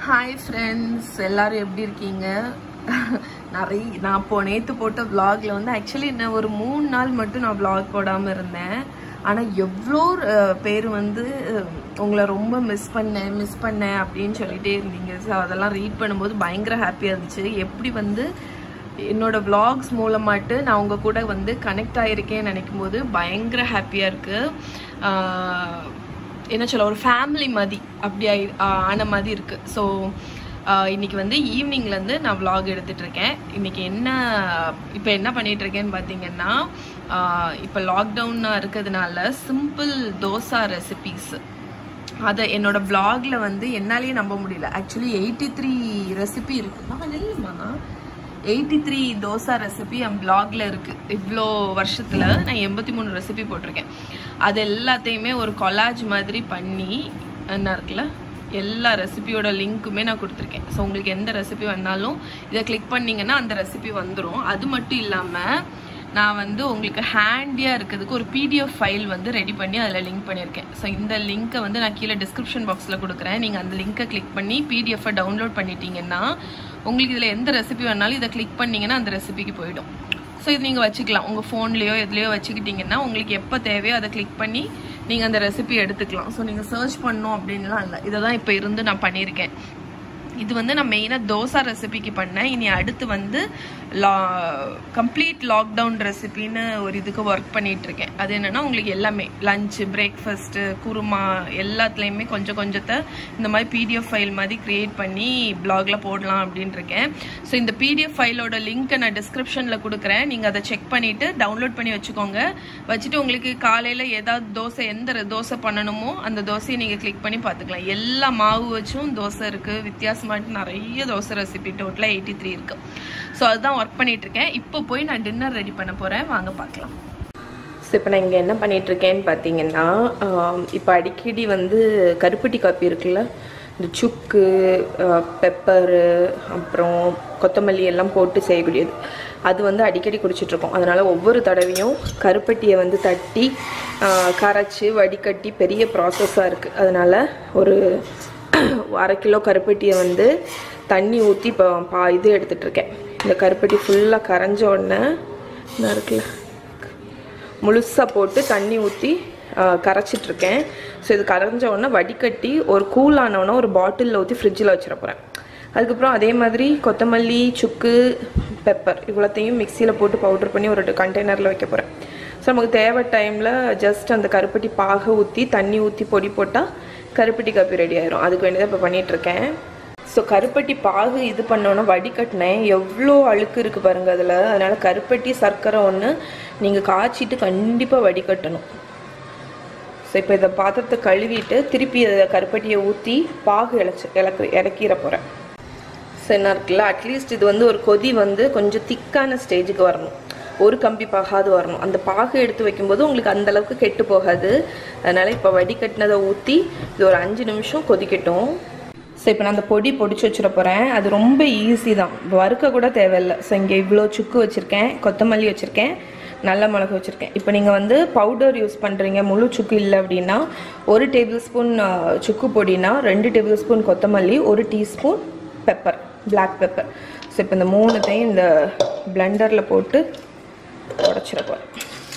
Hi friends எல்லாரும் எப்படி இருக்கீங்க நிறைய நான் இப்போ நேற்று போட்ட vlogல வந்து ஆக்சுவலி நான் ஒரு மூணு நாள் மட்டும் நான் vlog போடாமல் இருந்தேன் ஆனால் எவ்வளோ அஹ், பேர் வந்து அஹ், உங்களை ரொம்ப மிஸ் பண்ணேன் மிஸ் பண்ணேன் அப்படின்னு சொல்லிட்டே இருந்தீங்க ஸோ அதெல்லாம் ரீட் பண்ணும்போது பயங்கர ஹாப்பியாக இருந்துச்சு எப்படி வந்து என்னோட vlogs மூலமாட்டு நான் உங்க கூட வந்து கனெக்ட் ஆயிருக்கேன்னு நினைக்கும் போது பயங்கர ஹாப்பியாக இருக்குது என்ன சொல்ல ஒரு ஃபேமிலி மாதிரி அப்படி ஆயி- ஆஹ் ஆன மாதிரி இருக்கு ஸோ இன்னைக்கு வந்து ஈவினிங்லேருந்து நான் vlog எடுத்துட்டு இருக்கேன் இன்னைக்கு என்ன இப்போ என்ன பண்ணிட்டு இருக்கேன்னு பார்த்தீங்கன்னா இப்போ லாக்டவுனாக இருக்கிறதுனால சிம்பிள் தோசா ரெசிபீஸ் அதை என்னோட vlogல வந்து என்னாலேயே நம்ப முடியல ஆக்சுவலி எயிட்டி த்ரீ ரெசிபி இருக்கு நான் இல்லைம்மா எயிட்டி த்ரீ தோசா ரெசிபி என் பிளாக்ல இருக்கு இவ்வளோ வருஷத்துல நான் எண்பத்தி மூணு ரெசிபி போட்டிருக்கேன் அது எல்லாத்தையுமே ஒரு கொலாஜ் மாதிரி பண்ணி என்ன இருக்குல்ல எல்லா ரெசிபியோட லிங்க்குமே நான் கொடுத்துருக்கேன் ஸோ உங்களுக்கு எந்த ரெசிபி வேணாலும் இதை கிளிக் பண்ணீங்கன்னா அந்த ரெசிபி வந்துடும் அது மட்டும் இல்லாமல் நான் வந்து உங்களுக்கு ஹேண்டியாக இருக்கிறதுக்கு ஒரு பிடிஎஃப் ஃபைல் வந்து ரெடி பண்ணி அதில் லிங்க் பண்ணியிருக்கேன் ஸோ இந்த லிங்க்கை வந்து நான் கீழே டிஸ்கிரிப்ஷன் பாக்ஸில் கொடுக்குறேன் நீங்கள் அந்த லிங்க்கை கிளிக் பண்ணி பிடிஎஃப்பை டவுன்லோட் பண்ணிட்டீங்கன்னா உங்களுக்கு இதில் எந்த ரெசிபி வேணாலும் இதை கிளிக் பண்ணீங்கன்னா அந்த ரெசிபிக்கு போயிடும் ஸோ இது நீங்கள் வச்சுக்கலாம் உங்கள் ஃபோன்லேயோ எதுலேயோ வச்சுக்கிட்டிங்கன்னா உங்களுக்கு எப்போ தேவையோ அதை கிளிக் பண்ணி நீங்கள் அந்த ரெசிபி எடுத்துக்கலாம் ஸோ நீங்கள் சர்ச் பண்ணணும் அப்படின்லாம் இல்லை இதை தான் இப்போ இருந்து நான் பண்ணியிருக்கேன் இது வந்து நான் மெயினாக தோசா ரெசிபிக்கு பண்ணேன் இனி அடுத்து வந்து லா கம்ப்ளீட் லாக்டவுன் ரெசிபின்னு ஒரு இதுக்கு ஒர்க் பண்ணிட்டு இருக்கேன் அது என்னன்னா உங்களுக்கு எல்லாமே லஞ்சு பிரேக்ஃபாஸ்ட்டு குருமா எல்லாத்துலேயுமே கொஞ்சம் கொஞ்சத்தை இந்த மாதிரி பிடிஎஃப் ஃபைல் மாதிரி கிரியேட் பண்ணி பிளாக்ல போடலாம் அப்படின்னு இருக்கேன் ஸோ இந்த பிடிஎஃப் ஃபைலோட லிங்க்கை நான் டிஸ்கிரிப்ஷனில் கொடுக்குறேன் நீங்கள் அதை செக் பண்ணிட்டு டவுன்லோட் பண்ணி வச்சுக்கோங்க வச்சுட்டு உங்களுக்கு காலையில் ஏதாவது தோசை எந்த ர- தோசை பண்ணணுமோ அந்த தோசையை நீங்கள் கிளிக் பண்ணி பார்த்துக்கலாம் எல்லா மாவு வச்சும் தோசை இருக்குது வித்தியாசமாட்டு நிறைய தோசை ரெசிபி டோட்டலாக எயிட்டி த்ரீ இருக்கு ஸோ அதுதான் ஒர்க் பண்ணிட்டு இருக்கேன் இப்போ போய் நான் டின்னர் ரெடி பண்ண போகிறேன் வாங்க பார்க்கலாம் ஸோ இப்போ நான் இங்கே என்ன பண்ணிட்டு இருக்கேன்னு பார்த்தீங்கன்னா இப்போ அடிக்கடி வந்து கருப்பட்டி காப்பி இருக்குல்ல இந்த சுக்கு பெப்பரு அப்புறம் கொத்தமல்லி எல்லாம் போட்டு செய்யக்கூடியது அது வந்து அடிக்கடி குடிச்சிட்டு இருக்கோம் அதனால ஒவ்வொரு தடவையும் கருப்பட்டியை வந்து தட்டி ஆஹ், கரைச்சி வடிகட்டி பெரிய ப்ராசஸாக இருக்குது அதனால ஒரு அரை கிலோ கருப்பட்டியை வந்து தண்ணி ஊற்றி இப்போ பா இது எடுத்துட்டு இருக்கேன் இந்த கருப்பட்டி ஃபுல்லாக கரைஞ்ச உடனே என்ன இருக்குல்ல முழுசாக போட்டு தண்ணி ஊற்றி கரைச்சிட்ருக்கேன் ஸோ இது கரைஞ்ச உடனே வடிகட்டி ஒரு கூல் ஆனவுடனே ஒரு பாட்டிலில் ஊற்றி ஃப்ரிட்ஜில் வச்சிட போகிறேன் அதுக்கப்புறம் அதே மாதிரி கொத்தமல்லி சுக்கு பெப்பர் இவ்வளோத்தையும் மிக்சியில் போட்டு பவுடர் பண்ணி ஒரு கண்டெய்னரில் வைக்க போகிறேன் ஸோ நமக்கு தேவை டைமில் ஜஸ்ட் அந்த கருப்பட்டி பாகை ஊற்றி தண்ணி ஊற்றி பொடி போட்டால் கருப்பட்டி காப்பி ரெடி ஆயிரும் அதுக்கு வேண்டியதாக இப்போ பண்ணிகிட்ருக்கேன் ஸோ கருப்பட்டி பாகு இது பண்ணோன்னா வடிகட்டினேன் எவ்வளோ அழுக்கு இருக்குது பாருங்கள் அதில் அதனால் கருப்பட்டி சர்க்கரை ஒன்று நீங்கள் காய்ச்சிட்டு கண்டிப்பாக வடிகட்டணும் ஸோ இப்போ இதை பாத்திரத்தை கழுவிட்டு திருப்பி அதை கருப்பட்டியை ஊற்றி பாகு இழைச்சி இலக்கு இறக்கிற போகிறேன் ஸோ என்ன இருக்குல்ல அட்லீஸ்ட் இது வந்து ஒரு கொதி வந்து கொஞ்சம் திக்கான ஸ்டேஜுக்கு வரணும் ஒரு கம்பி பாகாது வரணும் அந்த பாகு எடுத்து வைக்கும்போது உங்களுக்கு அந்த அளவுக்கு கெட்டு போகாது அதனால் இப்போ வடிகட்டினதை ஊற்றி இது ஒரு அஞ்சு நிமிஷம் கொதிக்கட்டும் ஸோ இப்போ நான் அந்த பொடி பொடிச்சு வச்சிட போகிறேன் அது ரொம்ப ஈஸி தான் வறுக்க கூட தேவையில்லை ஸோ இங்கே இவ்வளோ சுக்கு வச்சுருக்கேன் கொத்தமல்லி வச்சுருக்கேன் நல்ல மிளகு வச்சுருக்கேன் இப்போ நீங்கள் வந்து பவுடர் யூஸ் பண்ணுறீங்க முழு சுக்கு இல்லை அப்படின்னா ஒரு டேபிள் ஸ்பூன் சுக்கு பொடினா ரெண்டு டேபிள் ஸ்பூன் கொத்தமல்லி ஒரு teaspoon pepper Black pepper so இப்போ இந்த மூணுத்தையும் இந்த பிளெண்டரில் போட்டு உடச்சிட போகிறேன்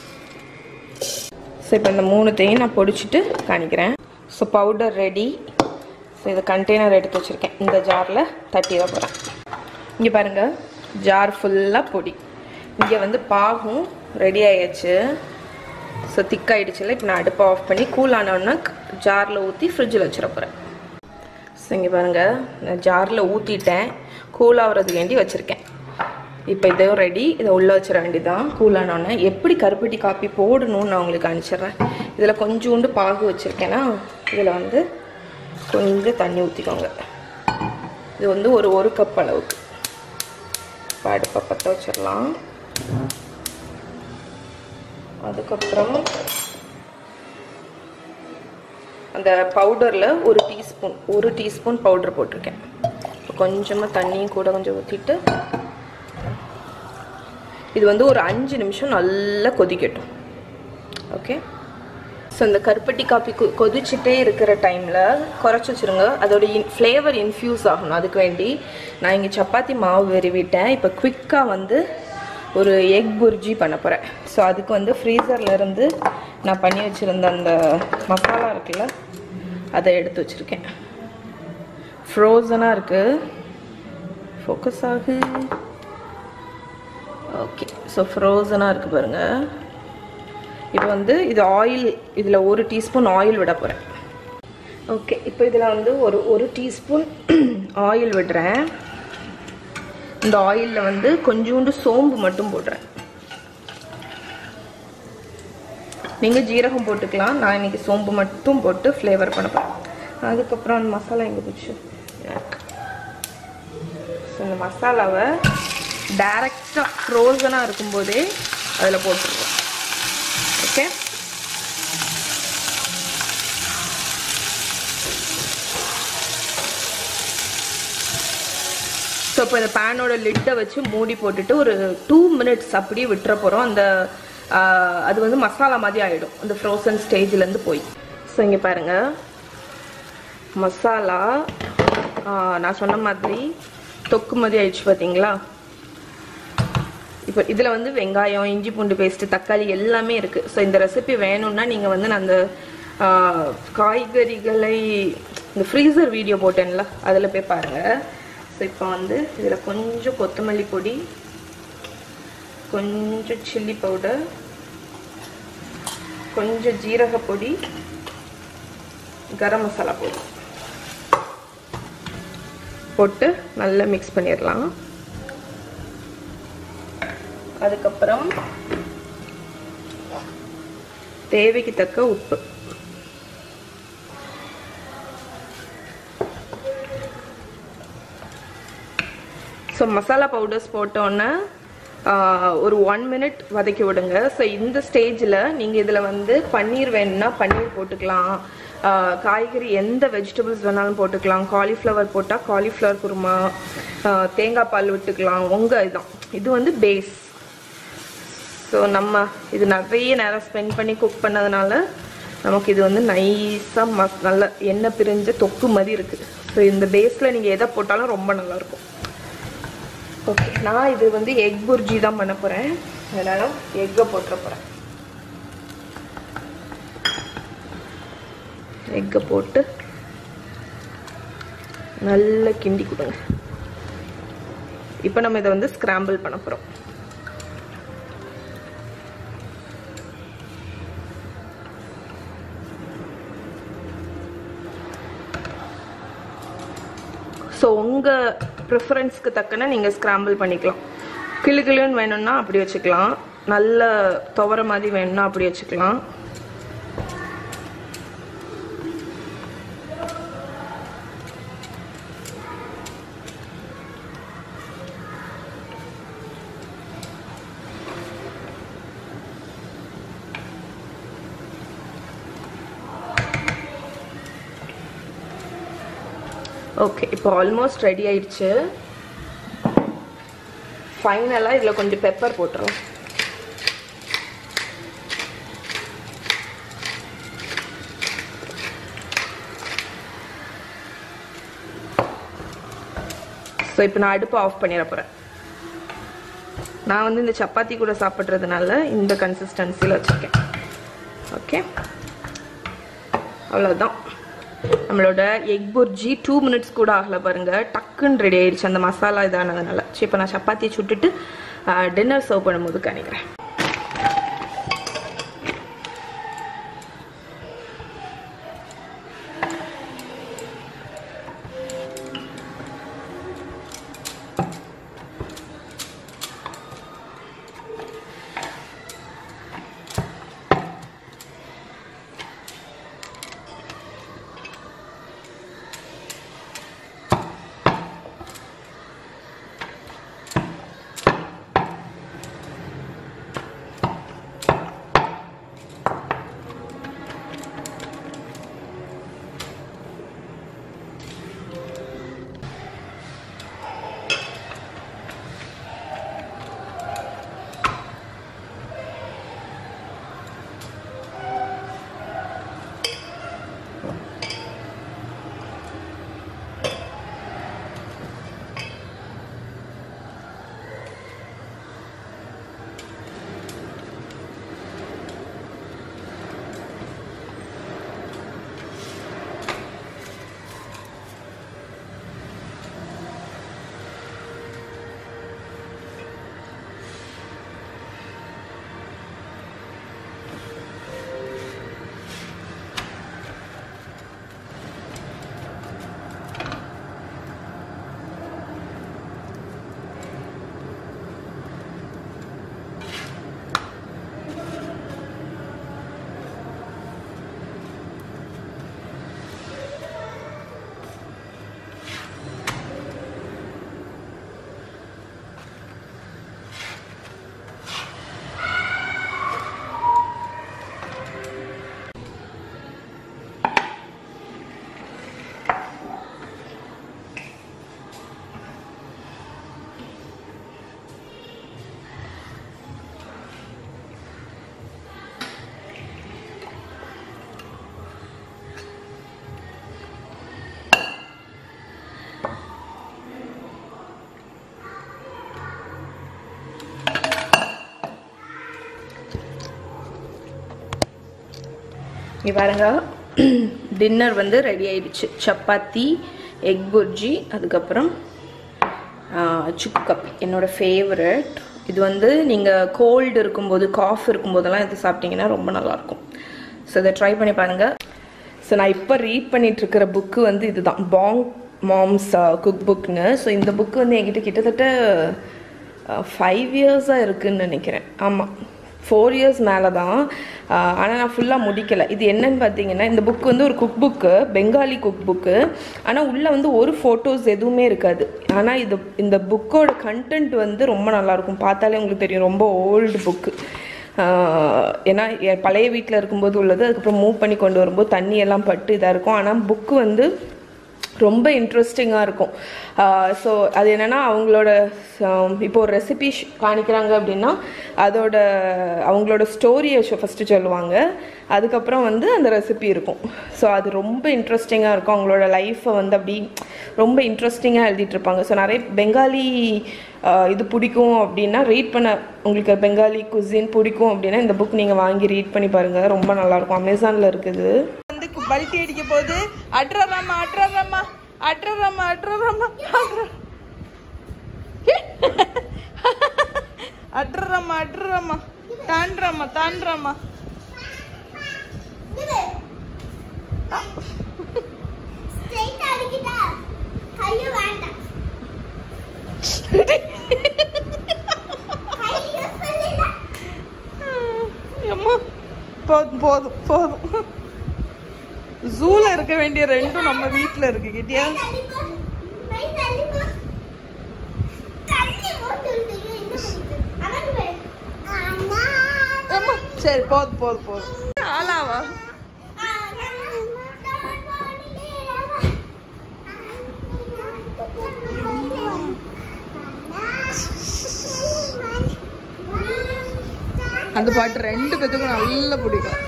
ஸோ இப்போ இந்த மூணுத்தையும் நான் பொடிச்சிட்டு காணிக்கிறேன் ஸோ பவுடர் ரெடி ஸோ இதை கண்டெய்னர் எடுத்து வச்சுருக்கேன் இந்த ஜாரில் தட்டிட போகிறேன் இங்கே பாருங்கள் ஜார் ஃபுல்லாக பொடி இங்கே வந்து பாகும் ரெடி ஆயாச்சு ஸோ திக்காயிடுச்சுல இப்போ நான் அடுப்பை ஆஃப் பண்ணி கூல் ஆனோன்னா ஜாரில் ஊற்றி ஃப்ரிட்ஜில் வச்சிட போகிறேன் ஸோ இங்கே பாருங்கள் நான் ஜாரில் ஊற்றிட்டேன் கூல் ஆகிறதுக்கு வேண்டி வச்சுருக்கேன் இப்போ இதுவும் ரெடி இதை உள்ளே வச்சிட வேண்டியதான் கூலானோன்னே எப்படி கருப்பட்டி காப்பி போடணும்னு நான் உங்களுக்கு அனுப்பிச்சிடுறேன் இதில் கொஞ்சோண்டு பாகு வச்சுருக்கேன்னா இதில் வந்து கொஞ்சம் தண்ணி ஊற்றிக்கோங்க இது வந்து ஒரு ஒரு கப் அளவுக்கு இப்போ அடுப்பை பற்ற வச்சிடலாம் அதுக்கப்புறம் அந்த பவுடரில் ஒரு டீஸ்பூன் ஒரு டீஸ்பூன் பவுடர் போட்டிருக்கேன் இப்போ கொஞ்சமாக தண்ணியும் கூட கொஞ்சம் ஊற்றிட்டு இது வந்து ஒரு அஞ்சு நிமிஷம் நல்லா கொதிக்கட்டும் ஓகே ஸோ இந்த கருப்பட்டி காப்பி கொ கொதிச்சுட்டே இருக்கிற டைமில் குறைச்சி வச்சுருங்க அதோட இன் ஃப்ளேவர் இன்ஃப்யூஸ் ஆகணும் அதுக்கு வேண்டி நான் இங்கே சப்பாத்தி மாவு விரிவிட்டேன் இப்போ குவிக்காக வந்து ஒரு எக் புர்ஜி பண்ண போகிறேன் ஸோ அதுக்கு வந்து ஃப்ரீசரில் இருந்து நான் பண்ணி வச்சுருந்த அந்த மசாலா இருக்குல்ல அதை எடுத்து வச்சுருக்கேன் ஃப்ரோசனாக இருக்குது ஃபோக்கஸ் ஆகு ஓகே ஸோ ஃப்ரோசனாக இருக்குது பாருங்கள் இப்போ வந்து இது ஆயில் இதில் ஒரு டீஸ்பூன் ஆயில் விட போகிறேன் ஓகே இப்போ இதில் வந்து ஒரு ஒரு டீஸ்பூன் ஆயில் விடுறேன் இந்த ஆயிலில் வந்து கொஞ்சோண்டு சோம்பு மட்டும் போடுறேன் நீங்கள் ஜீரகம் போட்டுக்கலாம் நான் இன்னைக்கு சோம்பு மட்டும் போட்டு ஃப்ளேவர் பண்ண போகிறேன் அதுக்கப்புறம் அந்த மசாலா எங்கே போச்சு ஸோ இந்த மசாலாவை டைரெக்டாக ஃப்ரோசனாக இருக்கும்போதே அதில் போட்டுருவோம் ஓகே ஸோ இப்போ இந்த பேனோட லிட்டை வச்சு மூடி போட்டுட்டு ஒரு டூ மினிட்ஸ் அப்படியே விட்டுற போகிறோம் அந்த ஆஹ், அது வந்து மசாலா மாதிரி ஆகிடும் அந்த ஃப்ரோசன் ஸ்டேஜ்லேருந்து போய் ஸோ இங்கே பாருங்கள் மசாலா ஆஹ், நான் சொன்ன மாதிரி தொக்கு மாதிரி ஆயிடுச்சு பார்த்தீங்களா இப்போ இதில் வந்து வெங்காயம் இஞ்சி பூண்டு பேஸ்ட்டு தக்காளி எல்லாமே இருக்குது ஸோ இந்த ரெசிபி வேணும்னா நீங்கள் வந்து நான் அந்த ஆஹ், காய்கறிகளை இந்த ஃப்ரீசர் வீடியோ போட்டேன்ல அதில் போய் பாருங்கள் ஸோ இப்போ வந்து இதில் கொஞ்சம் கொத்தமல்லி பொடி கொஞ்சம் சில்லி பவுடர் கொஞ்சம் ஜீரக பொடி கரம் மசாலா பொடி போட்டு நல்லா மிக்ஸ் பண்ணிடலாம் அதுக்கப்புறம் தேவைக்கு தக்க உப்பு ஸோ மசாலா பவுடர்ஸ் போட்டோன்னே ஒரு ஒன் மினிட் வதக்கி விடுங்க ஸோ இந்த ஸ்டேஜில் நீங்கள் இதில் வந்து பன்னீர் வேணும்னா பன்னீர் போட்டுக்கலாம் ஆஹ் காய்கறி எந்த வெஜிடபிள்ஸ் வேணாலும் போட்டுக்கலாம் காலிஃப்ளவர் போட்டால் காலிஃப்ளவர் குருமா ஆஹ் தேங்காய் பால் விட்டுக்கலாம் உங்கள் இதான் இது வந்து பேஸ் ஸோ நம்ம இது நிறைய நேரம் ஸ்பெண்ட் பண்ணி குக் பண்ணதுனால நமக்கு இது வந்து நைஸாக மஸ் நல்ல எண்ணெய் பிரிஞ்ச தொக்கு மாதிரி இருக்குது ஸோ இந்த பேஸில் நீங்கள் எதை போட்டாலும் ரொம்ப நல்லாயிருக்கும் ஓகே நான் இது வந்து எக் புர்ஜி தான் பண்ண போகிறேன் அதனால் எக்கை போட்டுற போகிறேன் எக்கை போட்டு நல்லா கிண்டி கொடுங்க இப்போ நம்ம இதை வந்து ஸ்கிராம்பிள் பண்ண போகிறோம் ஸோ உங்கள் ப்ரிஃபரன்ஸ்க்கு தக்கன நீங்கள் ஸ்க்ராம்பிள் பண்ணிக்கலாம் கிளு கிளுன்னு வேணும்னா அப்படி வச்சுக்கலாம் நல்ல துவர மாதிரி வேணும்னா அப்படி வச்சுக்கலாம் ஓகே இப்போ ஆல்மோஸ்ட் ரெடி ஆயிடுச்சு ஃபைனலாக இதில் கொஞ்சம் பெப்பர் போட்டுருவோம் ஸோ இப்போ நான் அடுப்பை ஆஃப் பண்ணிட போகிறேன் நான் வந்து இந்த சப்பாத்தி கூட சாப்பிட்றதுனால இந்த கன்சிஸ்டன்சியில் வச்சுருக்கேன் ஓகே அவ்வளோதான் நம்மளோட எக் புர்ஜி டூ மினிட்ஸ் கூட ஆகல பாருங்க டக்குன்னு ரெடி ஆயிடுச்சு அந்த மசாலா இதானதுனால சரி இப்போ நான் சப்பாத்தி சுட்டுட்டு டின்னர் சர்வ் பண்ணும்போது காணிக்கிறேன் இங்க பாருங்க டின்னர் வந்து ரெடி ஆயிடுச்சு சப்பாத்தி எக் புர்ஜி அதுக்கப்புறம் சுக்கு கப்பி என்னோட ஃபேவரட் இது வந்து நீங்கள் கோல்டு இருக்கும்போது காஃப் இருக்கும்போதெல்லாம் இது சாப்பிட்டீங்கன்னா ரொம்ப நல்லாயிருக்கும் ஸோ இதை ட்ரை பண்ணி பாருங்கள் ஸோ நான் இப்போ ரீட் பண்ணிட்டு இருக்கிற புக்கு வந்து இதுதான் பாங் மாம்ஸ் குக் புக்னு ஸோ இந்த புக்கு வந்து என்கிட்ட கிட்டத்தட்ட ஃபைவ் இயர்ஸாக இருக்குன்னு நினைக்கிறேன் ஆமாம் ஃபோர் இயர்ஸ் மேலே தான் ஆனால் நான் ஃபுல்லாக முடிக்கலை இது என்னன்னு பார்த்தீங்கன்னா இந்த புக் வந்து ஒரு cookbook Bengali cookbook ஆனால் உள்ளே வந்து ஒரு ஃபோட்டோஸ் எதுவுமே இருக்காது ஆனால் இது இந்த புக்கோட கண்டென்ட் வந்து ரொம்ப நல்லாயிருக்கும் பார்த்தாலே உங்களுக்கு தெரியும் ரொம்ப ஓல்டு புக்கு ஏன்னா என் பழைய வீட்டில் இருக்கும்போது உள்ளது அதுக்கப்புறம் மூவ் பண்ணி கொண்டு வரும்போது தண்ணி எல்லாம் பட்டு இதாக இருக்கும் ஆனால் புக்கு வந்து ரொம்ப இன்ட்ரெஸ்டிங்காக இருக்கும் ஸோ அது என்னென்னா அவங்களோட ஆம், இப்போ ஒரு ரெசிபி காணிக்கிறாங்க அப்படின்னா அதோட அவங்களோட ஸ்டோரியை ஃபஸ்ட்டு சொல்லுவாங்க அதுக்கப்புறம் வந்து அந்த ரெசிபி இருக்கும் ஸோ அது ரொம்ப இன்ட்ரெஸ்டிங்காக இருக்கும் அவங்களோட லைஃப்பை வந்து அப்படி ரொம்ப இன்ட்ரெஸ்டிங்காக எழுதிட்டு இருப்பாங்க ஸோ நிறைய பெங்காலி ஆ, இது பிடிக்கும் அப்படின்னா ரீட் பண்ண உங்களுக்கு பெங்காலி குசின் பிடிக்கும் அப்படின்னா இந்த புக் நீங்கள் வாங்கி ரீட் பண்ணி பாருங்கள் ரொம்ப நல்லாயிருக்கும் அமேசானில் இருக்குது வந்து பல்ட்டி அடிக்க போது அட்ரராமா அட்ரராமா அட்ரராமா அட்ரராமா அட்ரராமா அட்ரராமா தாண்டராமா தாண்டராமா ஸ்ட்ரைட் அடிக்கிட்டா கையை வேண்டாம் கையை சொல்லல அம்மா போதும் போதும் போதும் ஜூல இருக்க வேண்டிய ரெண்டும் நம்ம வீட்ல இருக்கு கிட்டியா தள்ளி போ கை தள்ளி போ தள்ளி போ சொல்லுங்க என்ன பண்ணுது அவன் வே அண்ணா அம்மா சரி போதும் போதும் போதும் ஆளாவா அந்த பாட்டு ரெண்டு பேத்துக்கும் நல்லா பிடிக்கும்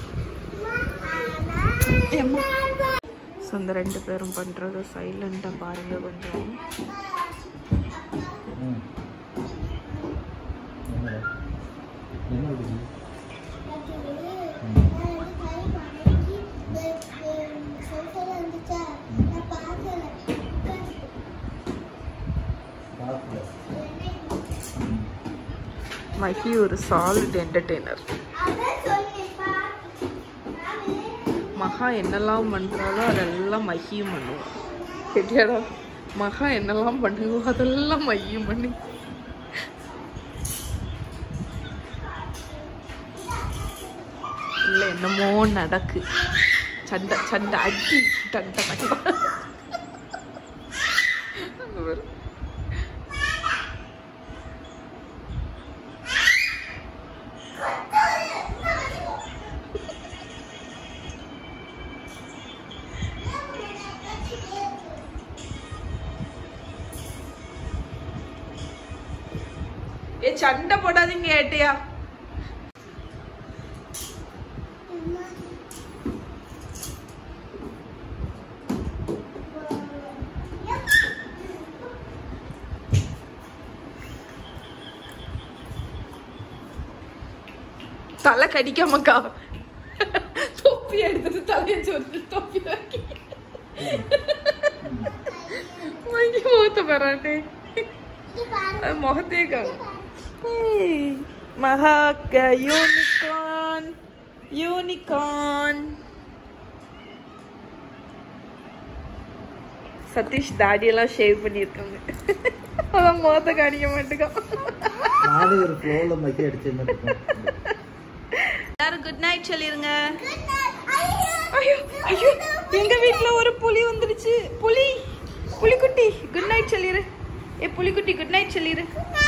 ஏம்மா. ஸோ இந்த ரெண்டு பேரும் பண்ணுறது சைலண்ட்டாக பாருங்கள் கொஞ்சம் மஹி ஒரு சாலிட் என்டர்டெய்னர் மகா என்னெல்லாம் பண்ணுறாலோ அதெல்லாம் மஹியும் பண்ணுவான் கேட்டியாடா மகா என்னெல்லாம் பண்ணுவோ அதெல்லாம் மஹியும் பண்ணி இல்லை என்னமோ நடக்கு சண்டை சண்டை அடி டண்ட டண்டா அங்க பாரு. ஏ சண்டை போடாதீங்க ஏட்டையா தலை கடிக்காமக்கா தொப்பி எடுத்துட்டு தலையை சொல்லி தொப்பி வாங்கி வாங்கி முகத்தை பெறாட்டே அது முகத்தையே காணும் மகாக்க யூனிகார்ன் யூனிகார்ன் சதீஷ் தாடியெல்லாம் ஷேவ் பண்ணியிருக்காங்க அதான் முகத்தை காணிக்க மாட்டேங்கான் நானும் ஒரு ஃப்ளோவில் மக்கி அடிச்சுன்னு இருக்கேன் எல்லாரும் குட் நைட் சொல்லிருங்க ஐயோ ஐயோ எங்க வீட்ல ஒரு புலி வந்துருச்சு புலி புலிக்குட்டி குட் நைட் சொல்லிரு ஏ புலிக்குட்டி குட் நைட் சொல்லிரு